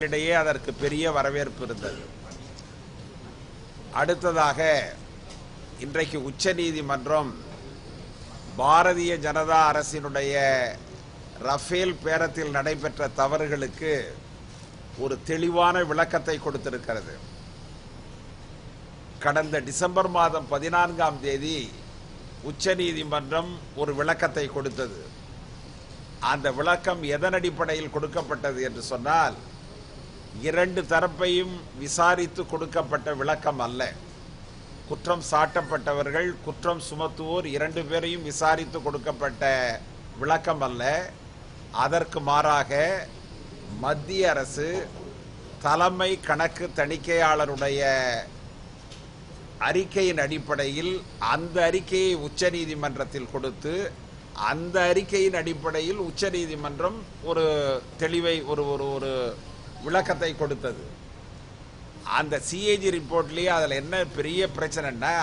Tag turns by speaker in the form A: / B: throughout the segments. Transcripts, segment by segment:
A: இடையே அதற்கு பெரிய வரவேற்பு இருந்தது அடுத்ததாக இன்றைக்கு உச்சநீதிமன்றம் பாரதிய ஜனதா அரசினுடைய ரஃபேல் பேரத்தில் நடைபெற்ற தவறுகளுக்கு ஒரு தெளிவான விளக்கத்தை கொடுத்திருக்கிறது கடந்த டிசம்பர் மாதம் பதினான்காம் தேதி உச்சநீதிமன்றம் ஒரு விளக்கத்தை கொடுத்தது அந்த விளக்கம் எதன் அடிப்படையில் கொடுக்கப்பட்டது என்று சொன்னால் இரண்டு தரப்பையும் விசாரித்து கொடுக்கப்பட்ட விளக்கம் அல்ல குற்றம் சாட்டப்பட்டவர்கள் குற்றம் சுமத்துவோர் இரண்டு பேரையும் விசாரித்து கொடுக்கப்பட்ட விளக்கம் அல்ல அதற்கு மாறாக மத்திய அரசு தலைமை கணக்கு தணிக்கையாளருடைய அறிக்கையின் அடிப்படையில் அந்த அறிக்கையை உச்சநீதிமன்றத்தில் கொடுத்து அந்த அறிக்கையின் அடிப்படையில் உச்சநீதிமன்றம் ஒரு தெளிவை ஒரு ஒரு ஒரு விளக்கத்தை கொடுத்தது அந்த சிஏஜி ரிப்போர்ட்லயே அதில் என்ன பெரிய பிரச்சனைன்னா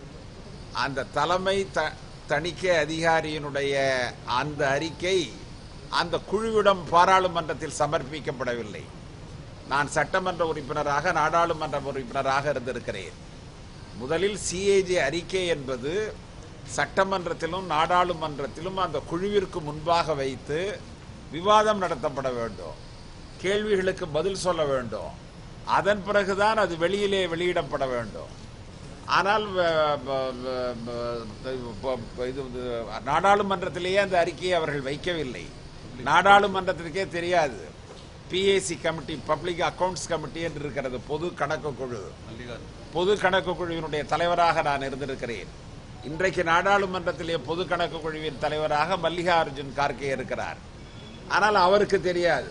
A: அந்த தலைமை த தணிக்கை அதிகாரியினுடைய அந்த அறிக்கை அந்த குழுவிடம் பாராளுமன்றத்தில் சமர்ப்பிக்கப்படவில்லை நான் சட்டமன்ற உறுப்பினராக நாடாளுமன்ற உறுப்பினராக இருந்திருக்கிறேன் முதலில் சிஏஜி அறிக்கை என்பது சட்டமன்றத்திலும் நாடாளுமன்றத்திலும் அந்த குழுவிற்கு முன்பாக வைத்து விவாதம் நடத்தப்பட வேண்டும் கேள்விகளுக்கு பதில் சொல்ல வேண்டும் அதன் பிறகுதான் அது வெளியிலே வெளியிடப்பட வேண்டும் ஆனால் வ- வ- வ- வ- இது வந்து நாடாளுமன்றத்திலேயே அந்த அறிக்கையை அவர்கள் வைக்கவில்லை நாடாளுமன்றத்திற்கே தெரியாது PAC committee public accounts committee என்று இருக்கிறது பொது கணக்கு குழு பொது கணக்கு குழுவினுடைய தலைவராக நான் இருந்திருக்கிறேன் இன்றைக்கு நாடாளுமன்றத்திலே பொது கணக்கு குழுவின் தலைவராக மல்லிகார்ஜுன் கார்கே இருக்கிறார் ஆனால் அவருக்கு தெரியாது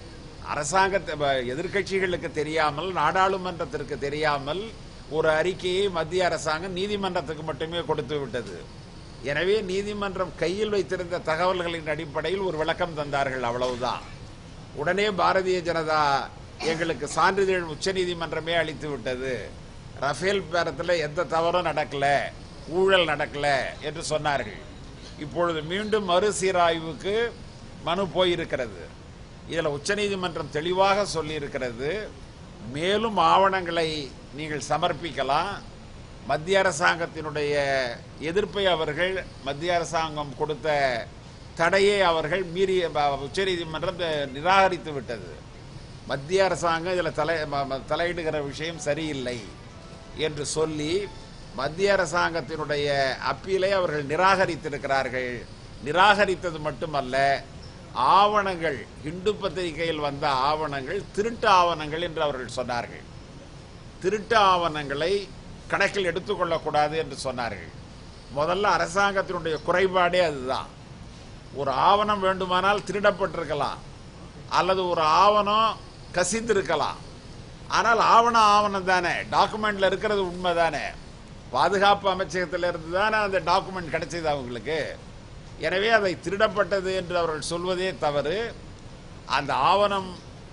A: அரசாங்க எதிர்க்கட்சிகளுக்கு தெரியாமல் நாடாளுமன்றத்திற்கு தெரியாமல் ஒரு அறிக்கையை மத்திய அரசாங்கம் நீதிமன்றத்துக்கு மட்டுமே கொடுத்து விட்டது எனவே நீதிமன்றம் கையில் வைத்திருந்த தகவல்களின் அடிப்படையில் ஒரு விளக்கம் தந்தார்கள் அவ்வளவுதான் உடனே பாரதிய ஜனதா எங்களுக்கு சான்றிதழ் உச்சநீதிமன்றமே அளித்து விட்டது ரஃபேல் பேரத்தில் எந்த தவறும் நடக்கல ஊழல் நடக்கல என்று சொன்னார்கள் இப்பொழுது மீண்டும் மறுசீராய்வுக்கு மனு போயிருக்கிறது இதில் உச்சநீதிமன்றம் தெளிவாக சொல்லியிருக்கிறது மேலும் ஆவணங்களை நீங்கள் சமர்ப்பிக்கலாம் மத்திய அரசாங்கத்தினுடைய எதிர்ப்பை அவர்கள் மத்திய அரசாங்கம் கொடுத்த தடையை அவர்கள் மீறி ப- உச்சநீதிமன்றம் த- நிராகரித்து விட்டது மத்திய அரசாங்கம் இதில் தலை ம- ம- தலையிடுகிற விஷயம் சரியில்லை என்று சொல்லி மத்திய அரசாங்கத்தினுடைய அப்பீலை அவர்கள் நிராகரித்திருக்கிறார்கள் நிராகரித்தது மட்டுமல்ல ஆவணங்கள் இந்து பத்திரிகையில் வந்த ஆவணங்கள் திருட்டு ஆவணங்கள் என்று அவர்கள் சொன்னார்கள் திருட்டு ஆவணங்களை கணக்கில் எடுத்துக்கொள்ளக்கூடாது என்று சொன்னார்கள் முதல்ல அரசாங்கத்தினுடைய குறைபாடே அதுதான் ஒரு ஆவணம் வேண்டுமானால் திருடப்பட்டிருக்கலாம் அல்லது ஒரு ஆவணம் கசிந்திருக்கலாம் ஆனால் ஆவணம் ஆவணம் தானே டாக்குமெண்ட்ல இருக்கிறது உண்மை தானே பாதுகாப்பு அமைச்சகத்தில் இருந்து தானே அந்த டாக்குமெண்ட் கிடைச்சது அவங்களுக்கு எனவே அதை திருடப்பட்டது என்று அவர்கள் சொல்வதே தவறு அந்த ஆவணம்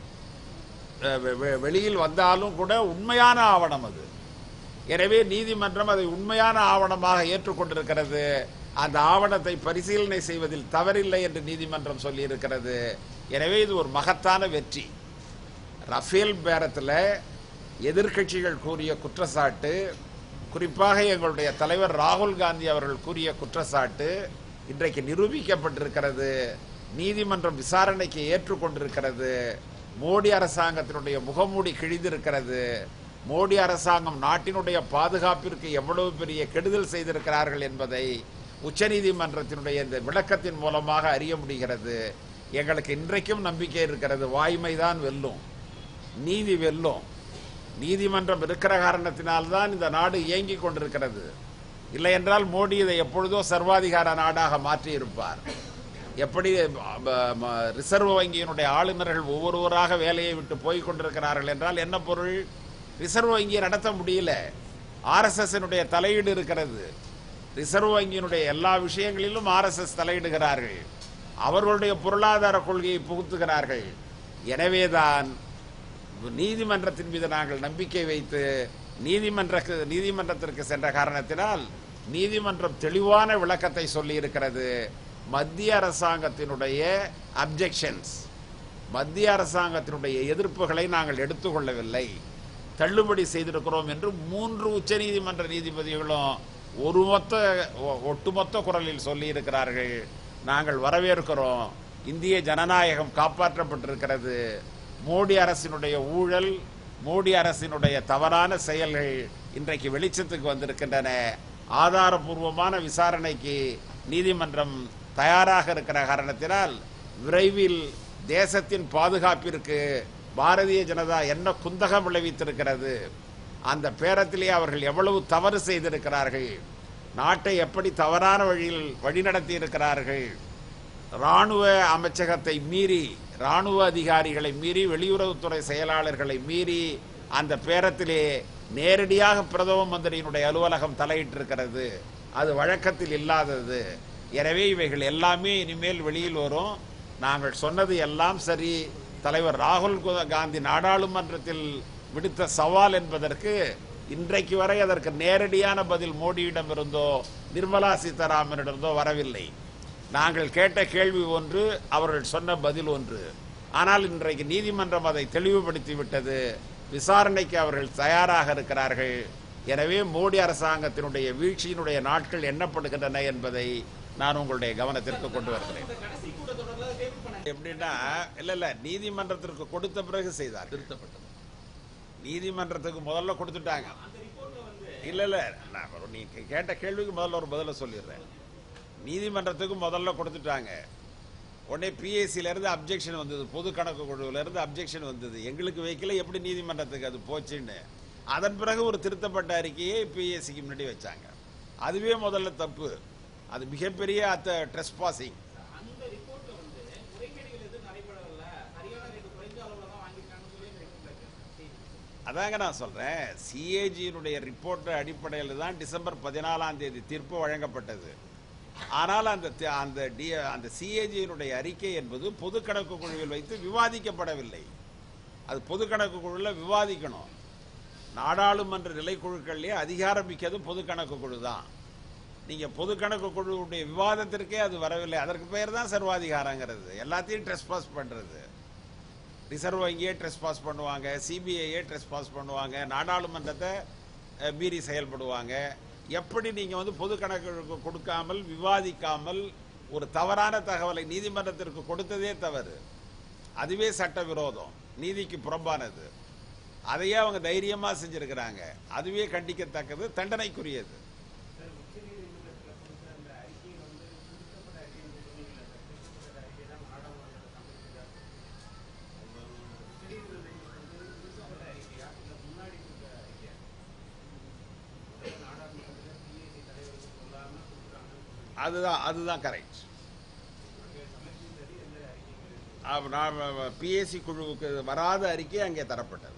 A: அஹ், வெ- வெ- வெளியில் வந்தாலும் கூட உண்மையான ஆவணம் அது எனவே நீதிமன்றம் அதை உண்மையான ஆவணமாக ஏற்றுக்கொண்டிருக்கிறது அந்த ஆவணத்தை பரிசீலனை செய்வதில் தவறில்லை என்று நீதிமன்றம் சொல்லியிருக்கிறது எனவே இது ஒரு மகத்தான வெற்றி ரஃபேல் பேரத்தில் எதிர்க்கட்சிகள் கூறிய குற்றச்சாட்டு குறிப்பாக எங்களுடைய தலைவர் ராகுல் காந்தி அவர்கள் கூறிய குற்றச்சாட்டு இன்றைக்கு நிரூபிக்கப்பட்டிருக்கிறது நீதிமன்றம் விசாரணைக்கு ஏற்றுக்கொண்டிருக்கிறது மோடி அரசாங்கத்தினுடைய முகமூடி கிழிந்திருக்கிறது மோடி அரசாங்கம் நாட்டினுடைய பாதுகாப்பிற்கு எவ்வளவு பெரிய கெடுதல் செய்திருக்கிறார்கள் என்பதை உச்சநீதிமன்றத்தினுடைய இந்த விளக்கத்தின் மூலமாக அறிய முடிகிறது எங்களுக்கு இன்றைக்கும் நம்பிக்கை இருக்கிறது வாய்மைதான் வெல்லும் நீதி வெல்லும் நீதிமன்றம் இருக்கிற காரணத்தினால்தான் இந்த நாடு இயங்கிக் கொண்டிருக்கிறது இல்லை என்றால் மோடி இதை எப்பொழுதோ சர்வாதிகார நாடாக மாற்றி இருப்பார் எப்படி ப- ம- ரிசர்வ் வங்கியினுடைய ஆளுநர்கள் ஒவ்வொருவராக வேலையை விட்டு போய் கொண்டிருக்கிறார்கள் என்றால் என்ன பொருள் ரிசர்வ் வங்கியை நடத்த முடியல ஆர்எஸ்எஸ் தலையீடு இருக்கிறது ரிசர்வ் வங்கியினுடைய எல்லா விஷயங்களிலும் ஆர்எஸ்எஸ் தலையிடுகிறார்கள் அவர்களுடைய பொருளாதார கொள்கையை புகுத்துகிறார்கள் எனவேதான் நீதிமன்றத்தின் மீது நாங்கள் நம்பிக்கை வைத்து நீதிமன்ற நீதிமன்றத்திற்கு சென்ற காரணத்தினால் நீதிமன்றம் தெளிவான விளக்கத்தை சொல்லி இருக்கிறது மத்திய அரசாங்கத்தினுடைய அப்ஜெக்ஷன்ஸ் மத்திய அரசாங்கத்தினுடைய எதிர்ப்புகளை நாங்கள் எடுத்துக்கொள்ளவில்லை தள்ளுபடி செய்திருக்கிறோம் என்று மூன்று உச்சநீதிமன்ற நீதிபதிகளும் ஒருமொத்த ஒ- ஒட்டுமொத்த குரலில் சொல்லியிருக்கிறார்கள் நாங்கள் வரவேற்கிறோம் இந்திய ஜனநாயகம் காப்பாற்றப்பட்டிருக்கிறது மோடி அரசினுடைய ஊழல் மோடி அரசினுடைய தவறான செயல்கள் இன்றைக்கு வெளிச்சத்துக்கு வந்திருக்கின்றன ஆதாரபூர்வமான விசாரணைக்கு நீதிமன்றம் தயாராக இருக்கிற காரணத்தினால் விரைவில் தேசத்தின் பாதுகாப்பிற்கு பாரதிய ஜனதா என்ன குந்தகம் விளைவித்திருக்கிறது அந்த பேரத்திலே அவர்கள் எவ்வளவு தவறு செய்திருக்கிறார்கள் நாட்டை எப்படி தவறான வழியில் வழிநடத்தி இருக்கிறார்கள் ராணுவ அமைச்சகத்தை மீறி ராணுவ அதிகாரிகளை மீறி வெளியுறவுத்துறை செயலாளர்களை மீறி அந்த பேரத்திலே நேரடியாக பிரதம மந்திரியினுடைய அலுவலகம் தலையிட்டிருக்கிறது அது வழக்கத்தில் இல்லாதது எனவே இவைகள் எல்லாமே இனிமேல் வெளியில் வரும் நாங்கள் சொன்னது எல்லாம் சரி தலைவர் ராகுல் கு- காந்தி நாடாளுமன்றத்தில் விடுத்த சவால் என்பதற்கு இன்றைக்கு வரை அதற்கு நேரடியான பதில் மோடியிடமிருந்தோ நிர்மலா சீதாராமனிடமிருந்தோ வரவில்லை நாங்கள் கேட்ட கேள்வி ஒன்று அவர்கள் சொன்ன பதில் ஒன்று ஆனால் இன்றைக்கு நீதிமன்றம் அதை தெளிவுபடுத்தி விட்டது விசாரணைக்கு அவர்கள் தயாராக இருக்கிறார்கள் எனவே மோடி அரசாங்கத்தினுடைய வீழ்ச்சியினுடைய நாட்கள் எண்ணப்படுகின்றன என்பதை நான் உங்களுடைய கவனத்திற்கு கொண்டு வருகிறேன் எப்படின்னா இல்ல இல்ல நீதிமன்றத்திற்கு கொடுத்த பிறகு செய்தார்
B: திருத்தப்பட்டது
A: நீதிமன்றத்துக்கு முதல்ல கொடுத்துட்டாங்க இல்ல இல்ல நான் ஒரு- நீ கேட்ட கேள்விக்கு முதல்ல ஒரு பதில சொல்லிடுறேன் நீதிமன்றத்துக்கு முதல்ல கொடுத்துட்டாங்க உடனே பிஎஸ்சில இருந்து அப்ஜெக்ஷன் வந்தது பொது கணக்கு குழுவில இருந்து அப்ஜெக்ஷன் வந்தது எங்களுக்கு வைக்கல எப்படி நீதிமன்றத்துக்கு அது போச்சுன்னு அதன் பிறகு ஒரு திருத்தப்பட்ட அறிக்கையை பிஎஸ்சிக்கு முன்னாடி வச்சாங்க அதுவே முதல்ல தப்பு அது மிகப்பெரிய அத்த ட்ரெஸ் பாசிங்
C: அந்த ரிப்போர்ட்ல வந்து முறைகேடுகள் எதுவும் நடைபெறவில்ல சரியான ரேட்டு குறைஞ்ச அளவுல தான் வாங்கியிருக்காங்கன்னு சொல்லி அந்த ரிப்போர்ட்ல இருக்கு
A: அதாங்க நான் சொல்றேன் சிஏஜியினுடைய ரிப்போர்ட் அடிப்படையில் தான் டிசம்பர் பதினாலாம் தேதி தீர்ப்பு வழங்கப்பட்டது ஆனால் அந்த தி- அந்த டி அந்த சிஏஜியினுடைய அறிக்கை என்பது பொது கணக்கு குழுவில் வைத்து விவாதிக்கப்படவில்லை அது பொது கணக்கு குழுவில் விவாதிக்கணும் நாடாளுமன்ற நிலைக்குழுக்கள்லேயே அதிகாரம் மிக்கது பொது கணக்கு குழு தான் நீங்க பொது கணக்கு குழுவுடைய விவாதத்திற்கே அது வரவில்லை அதற்கு பெயர் தான் சர்வாதிகாரங்கிறது எல்லாத்தையும் ட்ரெஸ் பாஸ் பண்றது ரிசர்வ் வங்கியே ட்ரெஸ் பாஸ் பண்ணுவாங்க சிபிஐயே ட்ரெஸ் பாஸ் பண்ணுவாங்க நாடாளுமன்றத்தை அஹ், மீறி செயல்படுவாங்க எப்படி நீங்க வந்து பொது கணக்கு கொடுக்காமல் விவாதிக்காமல் ஒரு தவறான தகவலை நீதிமன்றத்திற்கு கொடுத்ததே தவறு அதுவே சட்ட விரோதம் நீதிக்கு புறம்பானது அதையே அவங்க தைரியமா செஞ்சிருக்கிறாங்க அதுவே கண்டிக்கத்தக்கது தண்டனைக்குரியது அதுதான் அதுதான் கரெக்ட் நான் பிஎஸ்சி குழுவுக்கு வராத அறிக்கை அங்கே தரப்பட்டது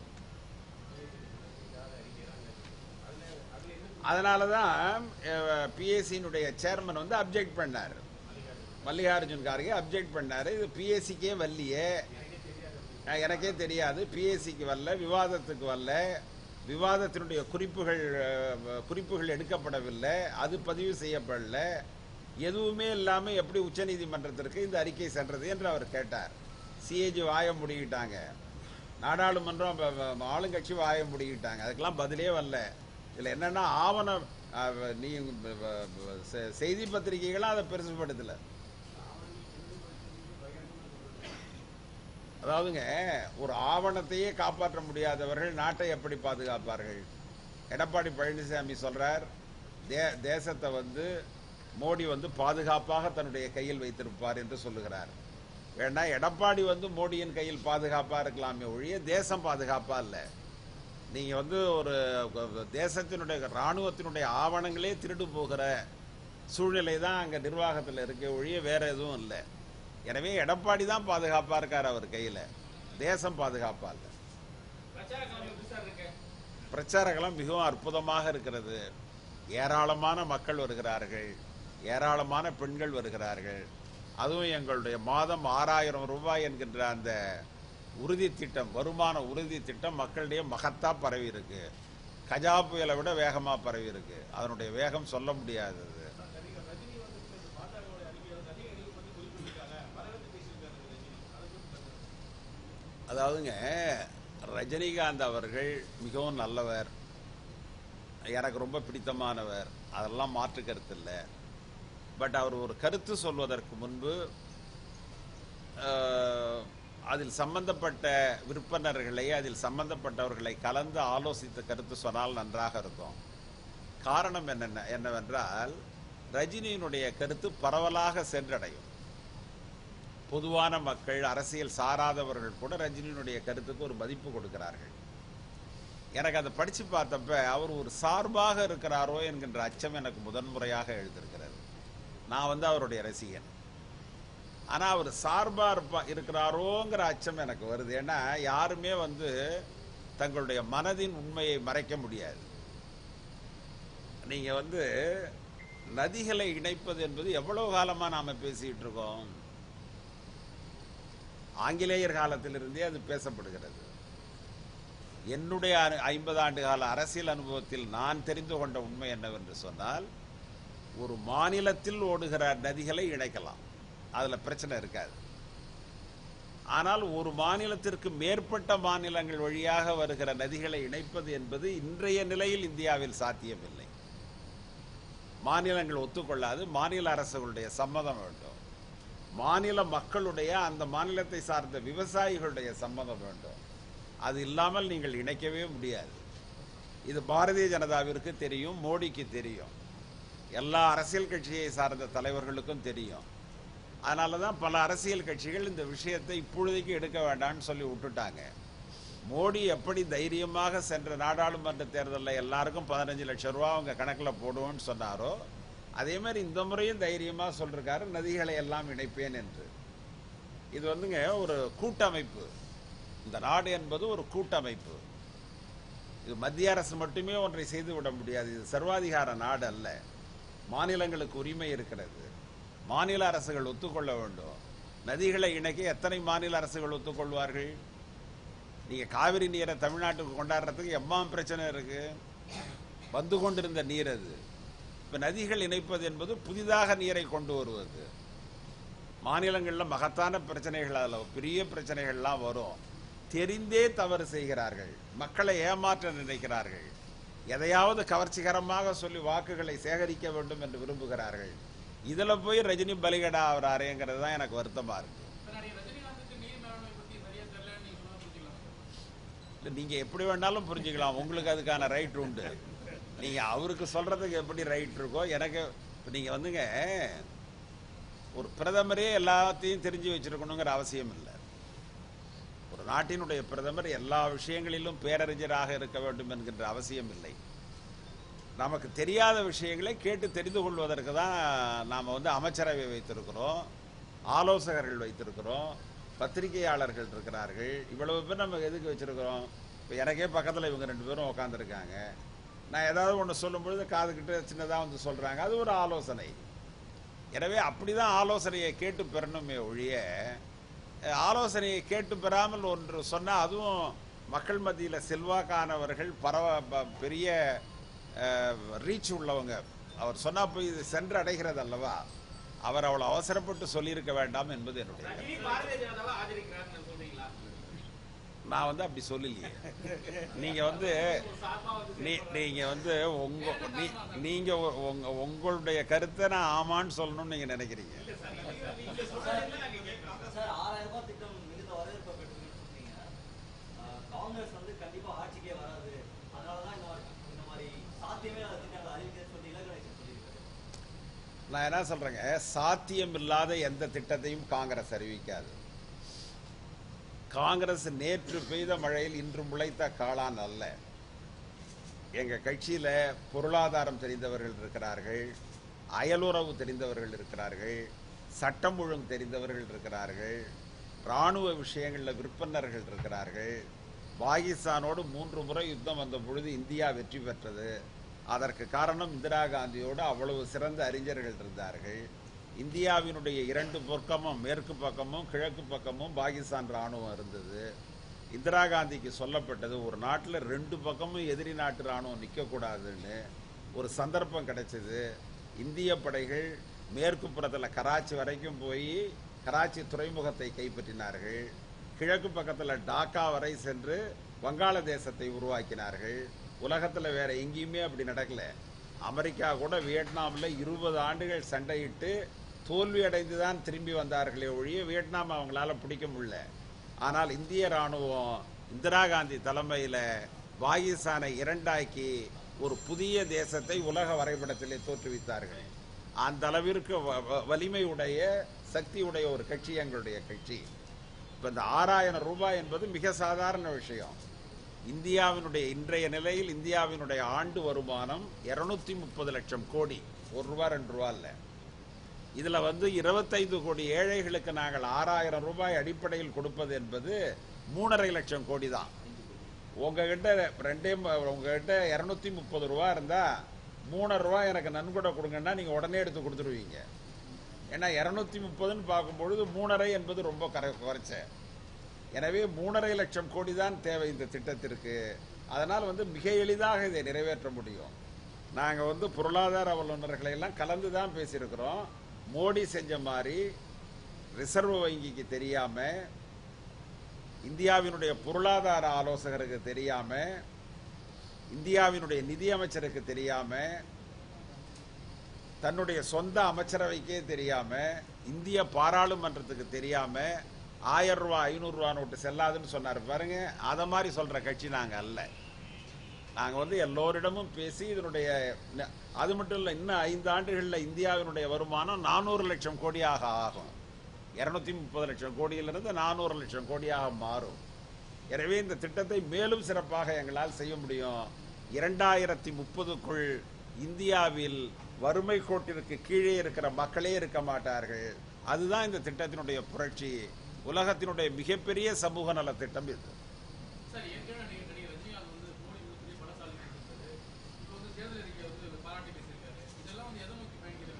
A: அதனால தான் பிஎஸ்சியினுடைய சேர்மன் வந்து அப்ஜெக்ட் பண்ணார் மல்லிகார்ஜுன் கார்கே அப்ஜெக்ட் பண்ணார் இது பிஎஸ்சிக்கே வரலையே அஹ், எனக்கே தெரியாது பிஎஸ்சிக்கு வரல விவாதத்துக்கு வரல விவாதத்தினுடைய குறிப்புகள் அஹ், குறிப்புகள் எடுக்கப்படவில்லை அது பதிவு செய்யப்படல எதுவுமே இல்லாமல் எப்படி உச்சநீதிமன்றத்திற்கு இந்த அறிக்கை சென்றது என்று அவர் கேட்டார் சிஏஜி வாய முடிக்கிட்டாங்க நாடாளுமன்றம் ப- ப- ஆளுங்கட்சி வாய முடிக்கிட்டாங்க அதுக்கெல்லாம் பதிலே வரல இதில் என்னன்னா ஆவணம் அஹ், நீ ப- ப- ப- செ- செய்தி பத்திரிகைகளும் அதை பெருசுபடுத்தலை அதாவதுங்க ஒரு ஆவணத்தையே காப்பாற்ற முடியாதவர்கள் நாட்டை எப்படி பாதுகாப்பார்கள் எடப்பாடி பழனிசாமி சொல்றார் தே தேசத்தை வந்து மோடி வந்து பாதுகாப்பாக தன்னுடைய கையில் வைத்திருப்பார் என்று சொல்லுகிறார் வேணா எடப்பாடி வந்து மோடியின் கையில் பாதுகாப்பா இருக்கலாமே ஒழிய தேசம் பாதுகாப்பா இல்ல நீங்க வந்து ஒரு தேசத்தினுடைய ராணுவத்தினுடைய ஆவணங்களே திருடு போகிற சூழ்நிலை தான் அங்க நிர்வாகத்தில் இருக்க ஒழிய வேற எதுவும் இல்லை எனவே எடப்பாடி தான் பாதுகாப்பா இருக்கார் அவர் கையில தேசம் பாதுகாப்பா இல்லை
C: பிரச்சார கிழமை எப்படி சார் இருக்கு
A: பிரச்சாரங்களும் மிகவும் அற்புதமாக இருக்கிறது ஏராளமான மக்கள் வருகிறார்கள் ஏராளமான பெண்கள் வருகிறார்கள் அதுவும் எங்களுடைய மாதம் ஆறாயிரம் ரூபாய் என்கின்ற அந்த உறுதி திட்டம் வருமான உறுதி திட்டம் மக்களிடையே மகத்தா பரவி இருக்கு கஜா புயலை விட வேகமா பரவி இருக்கு அதனுடைய வேகம் சொல்ல முடியாதது அதாவதுங்க ரஜினிகாந்த் அவர்கள் மிகவும் நல்லவர் எனக்கு ரொம்ப பிடித்தமானவர் அதெல்லாம் மாற்று கருத்து இல்லை பட் அவர் ஒரு கருத்து சொல்வதற்கு முன்பு அஹ், அதில் சம்பந்தப்பட்ட விற்பனர்களை அதில் சம்பந்தப்பட்டவர்களை கலந்து ஆலோசித்த கருத்து சொன்னால் நன்றாக இருக்கும் காரணம் என்னென்ன என்னவென்றால் ரஜினியினுடைய கருத்து பரவலாக சென்றடையும் பொதுவான மக்கள் அரசியல் சாராதவர்கள் கூட ரஜினியினுடைய கருத்துக்கு ஒரு மதிப்பு கொடுக்கிறார்கள் எனக்கு அதை படித்து பார்த்தப்ப அவர் ஒரு சார்பாக இருக்கிறாரோ என்கின்ற அச்சம் எனக்கு முதன்முறையாக எழுந்திருக்கிறது நான் வந்து அவருடைய ரசிகன் ஆனால் அவர் சார்பா இருப்பா இருக்கிறாரோங்கிற அச்சம் எனக்கு வருது ஏன்னா யாருமே வந்து தங்களுடைய மனதின் உண்மையை மறைக்க முடியாது நீங்க வந்து நதிகளை இணைப்பது என்பது எவ்வளவு காலமா நாம பேசிட்டு இருக்கோம் ஆங்கிலேயர் காலத்திலிருந்தே அது பேசப்படுகிறது என்னுடைய ஐம்பது ஆண்டு கால அரசியல் அனுபவத்தில் நான் தெரிந்து கொண்ட உண்மை என்னவென்று சொன்னால் ஒரு மாநிலத்தில் ஓடுகிற நதிகளை இணைக்கலாம் அதுல பிரச்சனை இருக்காது ஆனால் ஒரு மாநிலத்திற்கு மேற்பட்ட மாநிலங்கள் வழியாக வருகிற நதிகளை இணைப்பது என்பது இன்றைய நிலையில் இந்தியாவில் சாத்தியமில்லை மாநிலங்கள் ஒத்துக்கொள்ளாது மாநில அரசுகளுடைய சம்மதம் வேண்டும் மாநில மக்களுடைய அந்த மாநிலத்தை சார்ந்த விவசாயிகளுடைய சம்மதம் வேண்டும் அது இல்லாமல் நீங்கள் இணைக்கவே முடியாது இது பாரதிய ஜனதாவிற்கு தெரியும் மோடிக்கு தெரியும் எல்லா அரசியல் கட்சியை சார்ந்த தலைவர்களுக்கும் தெரியும் அதனால தான் பல அரசியல் கட்சிகள் இந்த விஷயத்தை இப்பொழுதைக்கு எடுக்க வேண்டாம்னு சொல்லி விட்டுட்டாங்க மோடி எப்படி தைரியமாக சென்ற நாடாளுமன்ற தேர்தலில் எல்லாருக்கும் பதினஞ்சு லட்சம் ரூபா அவங்க கணக்கில் போடுவோம்னு சொன்னாரோ அதே மாதிரி இந்த முறையும் தைரியமாக சொல்லிருக்காரு நதிகளை எல்லாம் இணைப்பேன் என்று இது வந்துங்க ஒரு கூட்டமைப்பு இந்த நாடு என்பது ஒரு கூட்டமைப்பு இது மத்திய அரசு மட்டுமே ஒன்றை செய்து விட முடியாது இது சர்வாதிகார நாடு அல்ல மாநிலங்களுக்கு உரிமை இருக்கிறது மாநில அரசுகள் ஒத்துக்கொள்ள வேண்டும் நதிகளை இணைக்க எத்தனை மாநில அரசுகள் ஒத்துக்கொள்வார்கள் நீங்க காவிரி நீரை தமிழ்நாட்டுக்கு கொண்டாடுறதுக்கு எம்மாம் பிரச்சனை இருக்கு வந்து கொண்டிருந்த நீர் அது இப்ப நதிகள் இணைப்பது என்பது புதிதாக நீரை கொண்டு வருவது மாநிலங்களில் மகத்தான பிரச்சனைகள் அதில் பெரிய பிரச்சனைகள்லாம் வரும் தெரிந்தே தவறு செய்கிறார்கள் மக்களை ஏமாற்ற நினைக்கிறார்கள் எதையாவது கவர்ச்சிகரமாக சொல்லி வாக்குகளை சேகரிக்க வேண்டும் என்று விரும்புகிறார்கள் இதுல போய் ரஜினி பலிகடா ஆகிறாரேங்கிறது தான் எனக்கு வருத்தமா இருக்கு
C: பின்னாடி ரஜினிகாந்துக்கு நீர் மேலாண்மை பத்தி சரியா தெரியலன்னு நீங்க சொன்னா புரிஞ்சுக்கலாம்
A: இல்ல, நீங்க எப்படி வேணாலும் புரிஞ்சுக்கலாம் உங்களுக்கு அதுக்கான ரைட் உண்டு நீங்க அவருக்கு சொல்றதுக்கு எப்படி ரைட் இருக்கோ எனக்கு இப்ப நீங்க வந்துங்க ஒரு பிரதமரே எல்லாத்தையும் தெரிஞ்சு வச்சிருக்கணுங்கிற அவசியம் இல்லை ஒரு நாட்டினுடைய பிரதமர் எல்லா விஷயங்களிலும் பேரறிஞராக இருக்க வேண்டும் என்கின்ற அவசியம் இல்லை நமக்கு தெரியாத விஷயங்களை கேட்டு தெரிந்து கொள்வதற்கு தான் நாம் வந்து அமைச்சரவை வைத்திருக்கிறோம் ஆலோசகர்கள் வைத்திருக்கிறோம் பத்திரிகையாளர்கள் இருக்கிறார்கள் இவ்வளவு பேர் நம்ம எதுக்கு வச்சிருக்கிறோம் இப்போ எனக்கே பக்கத்தில் இவங்க ரெண்டு பேரும் உட்காந்துருக்காங்க நான் ஏதாவது ஒன்று சொல்லும் பொழுது காதுகிட்ட சின்னதாக வந்து சொல்கிறாங்க அது ஒரு ஆலோசனை எனவே அப்படிதான் ஆலோசனையை கேட்டு பெறணுமே ஒழிய அஹ், ஆலோசனையை கேட்டு பெறாமல் ஒன்று சொன்னால் அதுவும் மக்கள் மத்தியில் செல்வாக்கானவர்கள் பரவ ப- பெரிய ரீச் உள்ளவங்க அவர் சொன்னா போய் இது சென்று அடைகிறது அல்லவா அவர் அவ்வளவு அவசரப்பட்டு சொல்லியிருக்க வேண்டாம் என்பது என்னுடைய கருத்து.
C: ரஜினி பாரதிய ஜனதாவை ஆதரிக்கிறாருன்னு சொல்றீங்களா
A: நான் வந்து அப்படி சொல்லலையே நீங்க வந்து
C: ஒரு சார்பா வந்து
A: நீ நீங்க வந்து உங்க நீ நீங்க உ- உங்க உங்களுடைய கருத்தை நான் ஆமான்னு சொல்லணும்னு நீங்க நினைக்கிறீங்க
C: நீங்க சொல்றதுல நாங்க கேட்கிறோம்
B: சார் ஆறாயிரம் ரூபாய் திட்டம் மிகுந்த வரவேற்பை பெற்றுன்னு சொன்னீங்க ஆஹ் காங்கிரஸ் வந்து கண்டிப்பா ஆட்சிக்கே வராது அதனாலதான் இந்த மாதிரி இந்த மாதிரி சாத்தியமே இல்லாத திட்டங்களை அறிவிக்கிறேன்னு சொல்லி இலக்கணேசன் சொல்லியிருக்காரு
A: நான் என்ன சொல்றேங்க சாத்தியம் இல்லாத எந்த திட்டத்தையும் காங்கிரஸ் அறிவிக்காது காங்கிரஸ் நேற்று பெய்த மழையில் இன்று முளைத்த காளான் அல்ல எங்க கட்சியில பொருளாதாரம் தெரிந்தவர்கள் இருக்கிறார்கள் அயலுறவு தெரிந்தவர்கள் இருக்கிறார்கள் சட்டம் ஒழுங்கு தெரிந்தவர்கள் இருக்கிறார்கள் ராணுவ விஷயங்களில் விற்பனர்கள் இருக்கிறார்கள் பாகிஸ்தானோடு மூன்று முறை யுத்தம் வந்த பொழுது இந்தியா வெற்றி பெற்றது அதற்கு காரணம் இந்திரா காந்தியோடு அவ்வளவு சிறந்த அறிஞர்கள் இருந்தார்கள் இந்தியாவினுடைய இரண்டு பக்கமும் மேற்கு பக்கமும் கிழக்கு பக்கமும் பாகிஸ்தான் ராணுவம் இருந்தது இந்திரா காந்திக்கு சொல்லப்பட்டது ஒரு நாட்டில் ரெண்டு பக்கமும் எதிரி நாட்டு ராணுவம் நிற்கக்கூடாதுன்னு ஒரு சந்தர்ப்பம் கிடைச்சது இந்திய படைகள் மேற்கு புறத்தில் கராச்சி வரைக்கும் போய் கராச்சி துறைமுகத்தை கைப்பற்றினார்கள் கிழக்கு பக்கத்தில் டாக்கா வரை சென்று வங்காளதேசத்தை உருவாக்கினார்கள் உலகத்தில் வேற எங்கேயுமே அப்படி நடக்கல அமெரிக்கா கூட வியட்நாமில் இருபது ஆண்டுகள் சண்டையிட்டு தோல்வி அடைந்து தான் திரும்பி வந்தார்களே ஒழிய வியட்நாம் அவங்களால பிடிக்க முடியல ஆனால் இந்திய ராணுவம் இந்திரா காந்தி தலைமையில் பாகிஸ்தானை இரண்டாக்கி ஒரு புதிய தேசத்தை உலக வரைபடத்திலே தோற்றுவித்தார்கள் அந்த அளவிற்கு வ- வ- வலிமை உடைய சக்தி உடைய ஒரு கட்சி எங்களுடைய கட்சி இப்போ இந்த ஆறாயிரம் ரூபாய் என்பது மிக சாதாரண விஷயம் இந்தியாவினுடைய இன்றைய நிலையில் இந்தியாவினுடைய ஆண்டு வருமானம் இருநூத்தி முப்பது லட்சம் கோடி ஒரு ரூபா ரெண்டு ரூபா இல்லை இதுல வந்து இருபத்தைந்து கோடி ஏழைகளுக்கு நாங்கள் ஆறாயிரம் ரூபாய் அடிப்படையில் கொடுப்பது என்பது மூணரை லட்சம் கோடி தான் உங்ககிட்ட ரெண்டே ம- உங்ககிட்ட இருநூத்தி முப்பது ரூபா இருந்தா மூணரை ரூபாய் எனக்கு நன்கொடை கொடுங்கன்னா நீங்க உடனே எடுத்து கொடுத்துருவீங்க ஏன்னா இருநூத்தி முப்பதுன்னு பார்க்கும்பொழுது மூணரை என்பது ரொம்ப கரை குறைச்ச எனவே மூணரை லட்சம் கோடி தான் தேவை இந்த திட்டத்திற்கு அதனால் வந்து மிக எளிதாக இதை நிறைவேற்ற முடியும் நாங்கள் வந்து பொருளாதார வல்லுநர்களை எல்லாம் கலந்து தான் பேசியிருக்கிறோம் மோடி செஞ்ச மாதிரி ரிசர்வ் வங்கிக்கு தெரியாம இந்தியாவினுடைய பொருளாதார ஆலோசகருக்கு தெரியாம இந்தியாவினுடைய நிதியமைச்சருக்கு தெரியாம தன்னுடைய சொந்த அமைச்சரவைக்கே தெரியாம இந்திய பாராளுமன்றத்துக்கு தெரியாம ஆயிரம் ரூபாய் ஐநூறு ரூபா நோட்டு செல்லாதுன்னு சொன்னார் பாருங்க அத மாதிரி சொல்ற கட்சி நாங்க அல்ல நாங்க வந்து எல்லோரிடமும் பேசி இதனுடைய ந- அது மட்டும் இல்ல இன்னும் ஐந்து ஆண்டுகள்ல இந்தியாவினுடைய வருமானம் நானூறு லட்சம் கோடியாக ஆகும் இருநூத்தி முப்பது லட்சம் கோடியிலிருந்து நானூறு லட்சம் கோடியாக மாறும் எனவே இந்த திட்டத்தை மேலும் சிறப்பாக எங்களால் செய்ய முடியும் இரண்டாயிரத்தி முப்பதுக்குள் இந்தியாவில் வறுமை கோட்டிற்கு கீழே இருக்கிற மக்களே இருக்க மாட்டார்கள் அதுதான் இந்த திட்டத்தினுடைய புரட்சி உலகத்தினுடைய மிகப்பெரிய சமூக நல திட்டம் இது
C: சார் ஏற்கனவே நடிகர் நடிகர் ரஜினிகாந்த் வந்து மோடி மிகப்பெரிய பலசாலி இருக்காரு இப்போ வந்து தேர்தல் அறிக்கை வந்து பாராட்டி பேசியிருக்காரு இதெல்லாம் வந்து எதை நோக்கி பயணிக்கிறது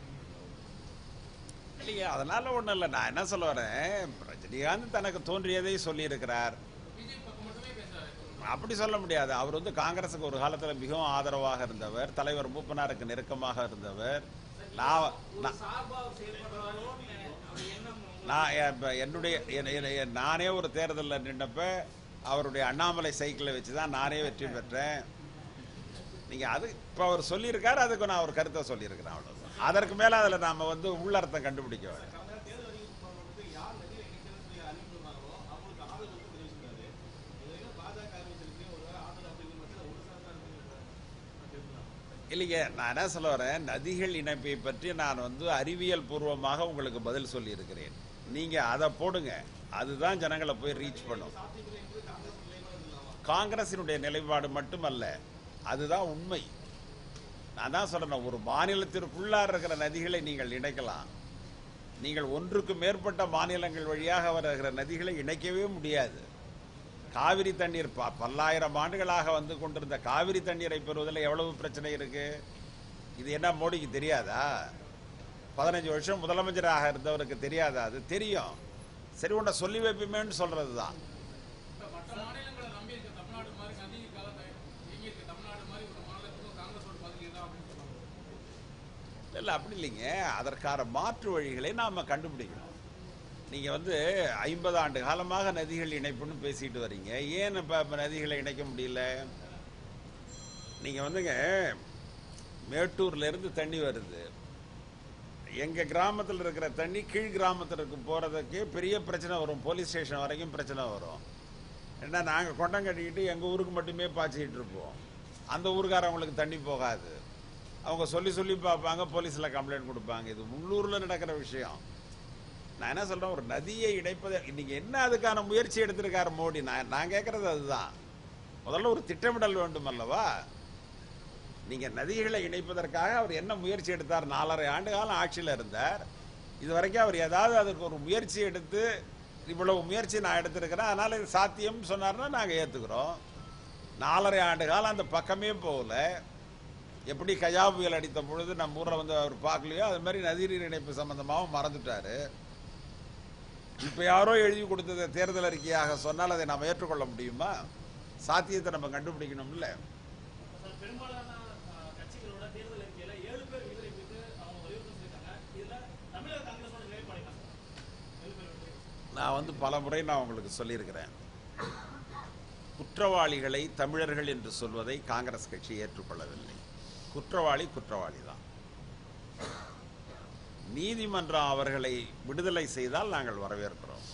A: இல்லையா அதனால ஒண்ணும் இல்லை நான் என்ன சொல்ல வரேன் ரஜினிகாந்த் தனக்கு தோன்றியதை சொல்லியிருக்கிறார்
C: பிஜேபி பக்கம் மட்டுமே பேசுறாரு
A: அப்படி சொல்ல முடியாது அவர் வந்து காங்கிரஸுக்கு ஒரு காலத்துல மிகவும் ஆதரவாக இருந்தவர் தலைவர் மூப்பனாருக்கு நெருக்கமாக இருந்தவர் நான்
C: ஒரு
A: நான்-
C: சார்பா செயல்படுறாரோ அவர் எண்ணம் உங்களுக்கு
A: நான் இப்ப என்னுடைய என்- என்- என் நானே ஒரு தேர்தலில் நின்றப்ப அவருடைய அண்ணாமலை சைக்கிளை வச்சு தான் நானே வெற்றி பெற்றேன் நீங்க அது இப்ப அவர் சொல்லியிருக்காரு அதுக்கு நான் ஒரு கருத்தை சொல்லியிருக்கிறேன் அவ்வளவுதான் அதற்கு மேல அதுல நாம வந்து உள்ளர்த்தம் கண்டுபிடிக்க வேண்டாம்
B: கடந்த தேர்தல் அறிவிப்பு பண்ணும்போது யார் நடிகர் இணைக்கிறேன்னு சொல்லி அறிவிப்பாங்களோ அவங்களுக்கு ஆதரவு வந்து தெரிவிச்சிருக்காரு இது வரைக்கும் பாஜக அறிவிச்சிருக்கு ஒரு ஆதரவு அப்படிங்கிற பட்சத்தில் ஒரு சார் தான் இருக்கு
A: இல்லைங்க நான் என்ன சொல்ல வரேன் நதிகள் இணைப்பை பற்றி நான் வந்து அறிவியல் பூர்வமாக உங்களுக்கு பதில் சொல்லியிருக்கிறேன் நீங்க அதை போடுங்க அதுதான் ஜனங்களை போய் ரீச் பண்ணும் காங்கிரசினுடைய நிலைப்பாடு மட்டுமல்ல அதுதான் உண்மை நான் தான் சொல்றேன் ஒரு மாநிலத்திற்குள்ளார் இருக்கிற நதிகளை நீங்கள் இணைக்கலாம் நீங்கள் ஒன்றுக்கு மேற்பட்ட மாநிலங்கள் வழியாக வருகிற நதிகளை இணைக்கவே முடியாது காவிரி தண்ணீர் ப- பல்லாயிரம் ஆண்டுகளாக வந்து கொண்டிருந்த காவிரி தண்ணீரை பெறுவதில் எவ்வளவு பிரச்சனை இருக்கு இது என்ன மோடிக்கு தெரியாதா பதினஞ்சு வருஷம் முதலமைச்சராக இருந்தவருக்கு தெரியாதா அது தெரியும் சரி உன்னை சொல்லி வைப்போமேன்னு சொல்றது தான்
C: இப்ப மற்ற மாநிலங்களை நம்பி இருக்க தமிழ்நாடு மாதிரி நதிக்காக இயங்கி இருக்க தமிழ்நாடு மாதிரி ஒரு மாநிலத்துக்கும் காங்கிரஸோட பதவி தான் அப்படின்னு சொன்னாங்க
A: இல்லை அப்படி இல்லைங்க அதற்கான மாற்று வழிகளை நாம் கண்டுபிடிக்கணும் நீங்கள் வந்து ஐம்பது ஆண்டு காலமாக நதிகள் இணைப்புன்னு பேசிட்டு வர்றீங்க ஏன் இப்போ நதிகளை இணைக்க முடியல நீங்கள் வந்துங்க மேட்டூர்ல இருந்து தண்ணி வருது எங்கள் கிராமத்தில் இருக்கிற தண்ணி கீழ் கிராமத்திற்கு போகிறதுக்கு பெரிய பிரச்சனை வரும் போலீஸ் ஸ்டேஷன் வரைக்கும் பிரச்சனை வரும் ஏன்னா நாங்கள் கொண்டம் கட்டிக்கிட்டு எங்கள் ஊருக்கு மட்டுமே பாய்ச்சிக்கிட்டு இருப்போம் அந்த ஊருக்காரவங்களுக்கு தண்ணி போகாது அவங்க சொல்லி சொல்லி பார்ப்பாங்க போலீஸில் கம்ப்ளைண்ட் கொடுப்பாங்க இது உள்ளூரில் நடக்கிற விஷயம் நான் என்ன சொல்கிறேன் ஒரு நதியை இணைப்பதை இன்னைக்கு என்ன அதுக்கான முயற்சி எடுத்திருக்காரு மோடி நான் நான் கேட்குறது அதுதான் முதல்ல ஒரு திட்டமிடல் வேண்டும் அல்லவா நீங்கள் நதிகளை இணைப்பதற்காக அவர் என்ன முயற்சி எடுத்தார் நாலரை ஆண்டு காலம் ஆட்சியில் இருந்தார் இது வரைக்கும் அவர் ஏதாவது அதுக்கு ஒரு முயற்சி எடுத்து இவ்வளவு முயற்சி நான் எடுத்திருக்கிறேன் அதனால் இது சாத்தியம் சொன்னார்னா நாங்கள் ஏற்றுக்கிறோம் நாலரை ஆண்டு காலம் அந்த பக்கமே போகல எப்படி கஜா புயல் அடித்த பொழுது நம்ம ஊரில் வந்து அவர் பார்க்கலையோ அது மாதிரி நதிநீர் இணைப்பு சம்பந்தமாகவும் மறந்துட்டாரு இப்போ யாரோ எழுதி கொடுத்ததை தேர்தல் அறிக்கையாக சொன்னால் அதை நாம் ஏற்றுக்கொள்ள முடியுமா சாத்தியத்தை நம்ம கண்டுபிடிக்கணும்ல
B: சார் பெரும்பாலான அஹ், கட்சிகளோட தேர்தல் அறிக்கையில ஏழு பேர் விடுதலை குறித்து அவங்க வலியுறுத்தி சொல்லியிருக்காங்க இதுல தமிழக காங்கிரஸோட நிலைப்பாடு என்ன சார் ஏழு பேர் விடுதலை
A: நான் வந்து பல முறை நான் உங்களுக்கு சொல்லியிருக்கிறேன் குற்றவாளிகளை தமிழர்கள் என்று சொல்வதை காங்கிரஸ் கட்சி ஏற்றுக்கொள்ளவில்லை குற்றவாளி குற்றவாளி தான் நீதிமன்றம் அவர்களை விடுதலை செய்தால் நாங்கள் வரவேற்கிறோம்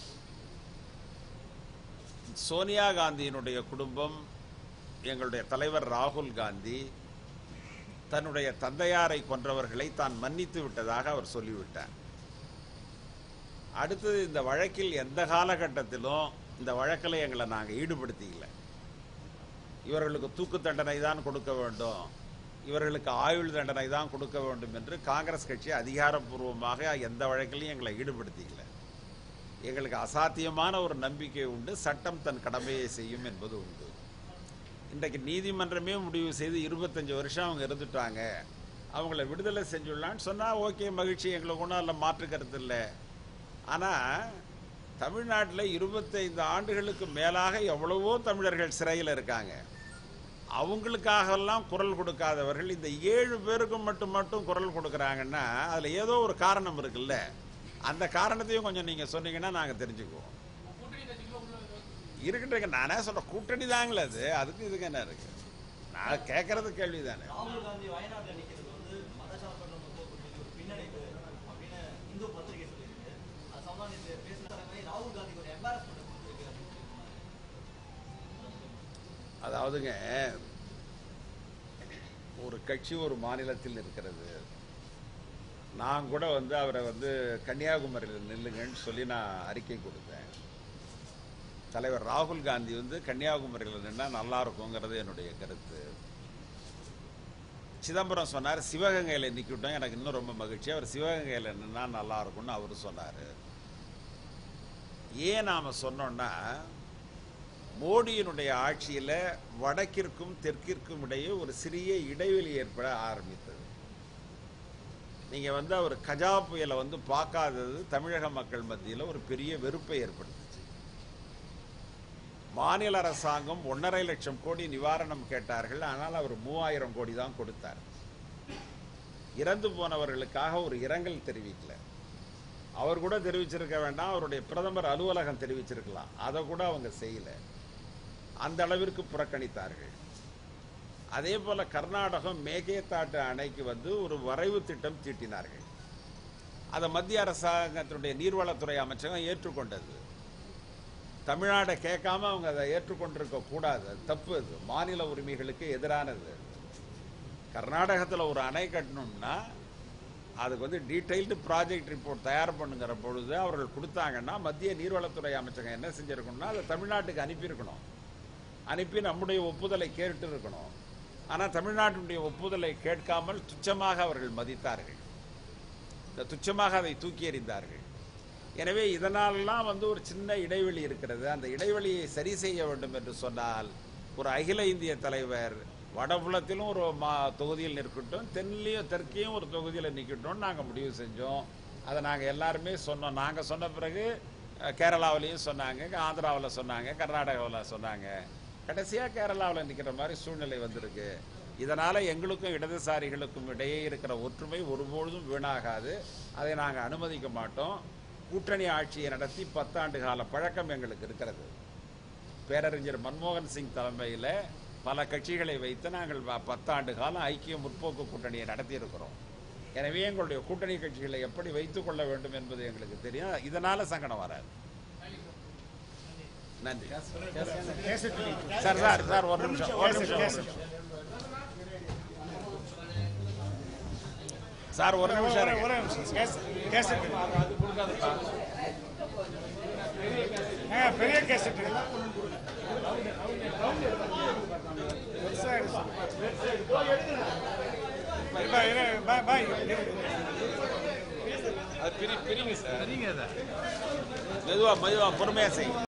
A: சோனியா காந்தியினுடைய குடும்பம் எங்களுடைய தலைவர் ராகுல் காந்தி தன்னுடைய தந்தையாரை கொன்றவர்களை தான் மன்னித்து விட்டதாக அவர் சொல்லிவிட்டார் அடுத்தது இந்த வழக்கில் எந்த காலகட்டத்திலும் இந்த வழக்கில் எங்களை நாங்கள் ஈடுபடுத்திக்கல இவர்களுக்கு தூக்கு தண்டனை தான் கொடுக்க வேண்டும் இவர்களுக்கு ஆயுள் தண்டனை தான் கொடுக்க வேண்டும் என்று காங்கிரஸ் கட்சி அதிகாரப்பூர்வமாக எந்த வழக்கிலையும் எங்களை ஈடுபடுத்திக்கல எங்களுக்கு அசாத்தியமான ஒரு நம்பிக்கை உண்டு சட்டம் தன் கடமையை செய்யும் என்பது உண்டு இன்றைக்கு நீதிமன்றமே முடிவு செய்து இருபத்தஞ்சு வருஷம் அவங்க இருந்துட்டாங்க அவங்கள விடுதலை செஞ்சுடலான்னு சொன்னால் ஓகே மகிழ்ச்சி எங்களுக்கு ஒன்றும் அதில் மாற்று கருத்து இல்லை ஆனால் தமிழ்நாட்டில் இருபத்தைந்து ஆண்டுகளுக்கு மேலாக எவ்வளவோ தமிழர்கள் சிறையில் இருக்காங்க அவங்களுக்காகலாம் குரல் கொடுக்காதவர்கள் இந்த ஏழு பேருக்கும் மட்டும் மட்டும் குரல் கொடுக்குறாங்கன்னா அதில் ஏதோ ஒரு காரணம் இருக்குல்ல அந்த காரணத்தையும் கொஞ்சம் நீங்கள் சொன்னீங்கன்னா நாங்கள் தெரிஞ்சுக்குவோம்
C: கூட்டணி கட்சிக்குள்ள உள்ள
A: இருக்கட்டும் நானே சொல்கிறேன் கூட்டணி தாங்களே அது அதுக்கு இதுக்கு என்ன இருக்கு நான் கேட்கறது கேள்வி தானே
B: ராகுல் காந்தி வயநாட்டில் நிற்கிறது வந்து மதசார்பற்ற முற்போக்கு ஒரு பின்னடைவு அப்படின்னு இந்து பத்திரிகை சொல்லியிருக்கு அது சம்பந்தம் பேசுனாங்க ராகுல் காந்திக்கு ஒரு எம்பாரஸ்மெண்ட் கொடுத்துருக்கு அப்படின்னு
A: அதாவதுங்க ஒரு கட்சி ஒரு மாநிலத்தில் இருக்கிறது நான் கூட வந்து அவரை வந்து கன்னியாகுமரியில் நில்லுங்கன்னு சொல்லி நான் அறிக்கை கொடுத்தேன் தலைவர் ராகுல் காந்தி வந்து கன்னியாகுமரியில் நின்னா நல்லா இருக்குங்கிறது என்னுடைய கருத்து சிதம்பரம் சொன்னார் சிவகங்கையில் நிற்கட்டும் எனக்கு இன்னும் ரொம்ப மகிழ்ச்சி அவர் சிவகங்கையில் நின்னா நல்லா இருக்கும்னு அவர் சொன்னார் ஏன் நாம் சொன்னோன்னா மோடியினுடைய ஆட்சியில் வடக்கிற்கும் தெற்கிற்கும் இடையே ஒரு சிறிய இடைவெளி ஏற்பட ஆரம்பித்தது நீங்கள் வந்து அவர் கஜா புயலை வந்து பார்க்காதது தமிழக மக்கள் மத்தியில் ஒரு பெரிய வெறுப்பை ஏற்படுத்துச்சு மாநில அரசாங்கம் ஒன்றரை லட்சம் கோடி நிவாரணம் கேட்டார்கள் ஆனால் அவர் மூவாயிரம் கோடி தான் கொடுத்தார் இறந்து போனவர்களுக்காக ஒரு இரங்கல் தெரிவிக்கல அவர் கூட தெரிவிச்சிருக்க வேண்டாம் அவருடைய பிரதமர் அலுவலகம் தெரிவிச்சிருக்கலாம் அதை கூட அவங்க செய்யல அந்த அளவிற்கு புறக்கணித்தார்கள் அதே போல கர்நாடகம் மேகேதாட்டு அணைக்கு வந்து ஒரு வரைவு திட்டம் தீட்டினார்கள் அதை மத்திய அரசாங்கத்தினுடைய நீர்வளத்துறை அமைச்சகம் ஏற்றுக்கொண்டது தமிழ்நாடை கேட்காம அவங்க அதை ஏற்றுக்கொண்டிருக்க கூடாது அது தப்பு அது மாநில உரிமைகளுக்கு எதிரானது கர்நாடகத்தில் ஒரு அணை கட்டணும்னா அதுக்கு வந்து டீட்டெயில்டு ப்ராஜெக்ட் ரிப்போர்ட் தயார் பண்ணுங்கிற பொழுது அவர்கள் கொடுத்தாங்கன்னா மத்திய நீர்வளத்துறை அமைச்சகம் என்ன செஞ்சிருக்கணும்னா அதை தமிழ்நாட்டுக்கு அனுப்பியிருக்கணும் அனுப்பி நம்முடைய ஒப்புதலை கேட்டு இருக்கணும் ஆனால் தமிழ்நாட்டினுடைய ஒப்புதலை கேட்காமல் துச்சமாக அவர்கள் மதித்தார்கள் இந்த துச்சமாக அதை தூக்கி எறிந்தார்கள் எனவே இதனாலெல்லாம் வந்து ஒரு சின்ன இடைவெளி இருக்கிறது அந்த இடைவெளியை சரி செய்ய வேண்டும் என்று சொன்னால் ஒரு அகில இந்திய தலைவர் வடபுலத்திலும் ஒரு மா தொகுதியில் நிற்கட்டும் தென்னிலையும் தெற்கையும் ஒரு தொகுதியில் நிற்கட்டும்னு நாங்கள் முடிவு செஞ்சோம் அதை நாங்கள் எல்லாருமே சொன்னோம் நாங்கள் சொன்ன பிறகு அஹ், கேரளாவிலையும் சொன்னாங்க ஆந்திராவில் சொன்னாங்க கர்நாடகாவில் சொன்னாங்க கடைசியாக கேரளாவில் நிற்கிற மாதிரி சூழ்நிலை வந்திருக்கு இதனால் எங்களுக்கும் இடதுசாரிகளுக்கும் இடையே இருக்கிற ஒற்றுமை ஒருபொழுதும் வீணாகாது அதை நாங்கள் அனுமதிக்க மாட்டோம் கூட்டணி ஆட்சியை நடத்தி பத்தாண்டு கால பழக்கம் எங்களுக்கு இருக்கிறது பேரறிஞர் மன்மோகன் சிங் தலைமையில் பல கட்சிகளை வைத்து நாங்கள் ப- பத்தாண்டு காலம் ஐக்கிய முற்போக்கு கூட்டணியை நடத்தியிருக்கிறோம் எனவே எங்களுடைய கூட்டணி கட்சிகளை எப்படி வைத்துக் கொள்ள வேண்டும் என்பது எங்களுக்கு தெரியும் இதனால சங்கடம் வராது நன்றி சார் சார் சார் ஒரு நிமிஷம் ஒரு நிமிஷம் ஒரு நிமிஷம். சார் ஒரு நிமிஷம் இருங்க.
D: ஒரே நிமிஷம் கேஸ் கேசட் ஆ பெரிய கேசட் பாய் பாய்
A: மெதுவா மெதுவா பொறுமையா செய்யுங்க